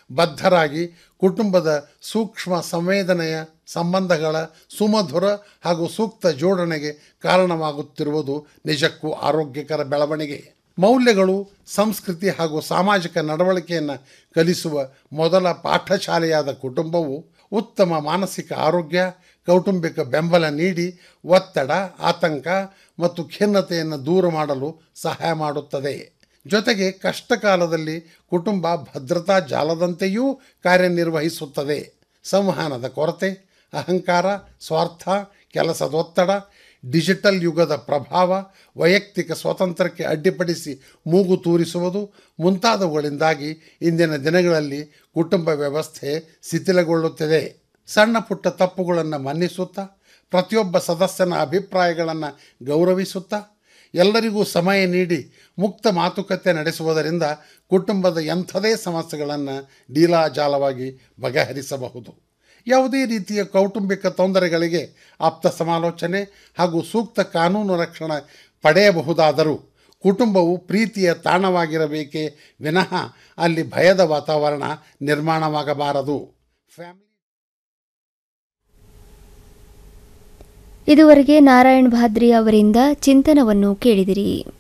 ಬದ್ಧರಾಗಿ ಕುಟುಂಬದ ಸೂಕ್ಷ್ಮ ಸಂವೇದನೆಯ ಸಂಬಂಧಗಳ ಸುಮಧುರ ಹಾಗೂ ಸೂಕ್ತ ಜೋಡಣೆಗೆ ಕಾರಣವಾಗುತ್ತಿರುವುದು ನಿಜಕ್ಕೂ ಆರೋಗ್ಯಕರ ಬೆಳವಣಿಗೆ ಮೌಲ್ಯಗಳು ಸಂಸ್ಕೃತಿ ಹಾಗೂ ಸಾಮಾಜಿಕ ನಡವಳಿಕೆಯನ್ನು ಕಲಿಸುವ ಮೊದಲ ಪಾಠಶಾಲೆಯಾದ ಕುಟುಂಬವು ಉತ್ತಮ ಮಾನಸಿಕ ಆರೋಗ್ಯ ಕೌಟುಂಬಿಕ ಬೆಂಬಲ ನೀಡಿ ಒತ್ತಡ ಆತಂಕ ಮತ್ತು ಖಿನ್ನತೆಯನ್ನು ದೂರ ಮಾಡಲು ಸಹಾಯ ಮಾಡುತ್ತದೆ ಜೊತೆಗೆ ಕಷ್ಟ ಕಾಲದಲ್ಲಿ ಕುಟುಂಬ ಭದ್ರತಾ ಜಾಲದಂತೆಯೂ ಕಾರ್ಯನಿರ್ವಹಿಸುತ್ತದೆ ಸಂವಹನದ ಕೊರತೆ ಅಹಂಕಾರ ಸ್ವಾರ್ಥ ಕೆಲಸದ ಒತ್ತಡ ಡಿಜಿಟಲ್ ಯುಗದ ಪ್ರಭಾವ ವೈಯಕ್ತಿಕ ಸ್ವಾತಂತ್ರ್ಯಕ್ಕೆ ಅಡ್ಡಿಪಡಿಸಿ ಮೂಗು ತೂರಿಸುವುದು ಮುಂತಾದವುಗಳಿಂದಾಗಿ ಇಂದಿನ ದಿನಗಳಲ್ಲಿ ಕುಟುಂಬ ವ್ಯವಸ್ಥೆ ಶಿಥಿಲಗೊಳ್ಳುತ್ತಿದೆ ಸಣ್ಣ ಪುಟ್ಟ ತಪ್ಪುಗಳನ್ನು ಮನ್ನಿಸುತ್ತಾ ಪ್ರತಿಯೊಬ್ಬ ಸದಸ್ಯನ ಅಭಿಪ್ರಾಯಗಳನ್ನು ಗೌರವಿಸುತ್ತಾ ಎಲ್ಲರಿಗೂ ಸಮಯ ನೀಡಿ ಮುಕ್ತ ಮಾತುಕತೆ ನಡೆಸುವುದರಿಂದ ಕುಟುಂಬದ ಎಂಥದೇ ಸಮಸ್ಯೆಗಳನ್ನು ಡೀಲಾಜಾಲವಾಗಿ ಬಗೆಹರಿಸಬಹುದು ಯಾವುದೇ ರೀತಿಯ ಕೌಟುಂಬಿಕ ತೊಂದರೆಗಳಿಗೆ ಆಪ್ತ ಸಮಾಲೋಚನೆ ಹಾಗೂ ಸೂಕ್ತ ಕಾನೂನು ರಕ್ಷಣೆ ಪಡೆಯಬಹುದಾದರೂ ಕುಟುಂಬವು ಪ್ರೀತಿಯ ತಾಣವಾಗಿರಬೇಕೇ ವಿನಃ ಅಲ್ಲಿ ಭಯದ ವಾತಾವರಣ ನಿರ್ಮಾಣವಾಗಬಾರದು ಫ್ಯಾಮಿಲಿ ಇದುವರೆಗೆ ನಾರಾಯಣ್ ಭಾದ್ರಿ ಅವರಿಂದ ಚಿಂತನವನ್ನು ಕೇಳಿದಿರಿ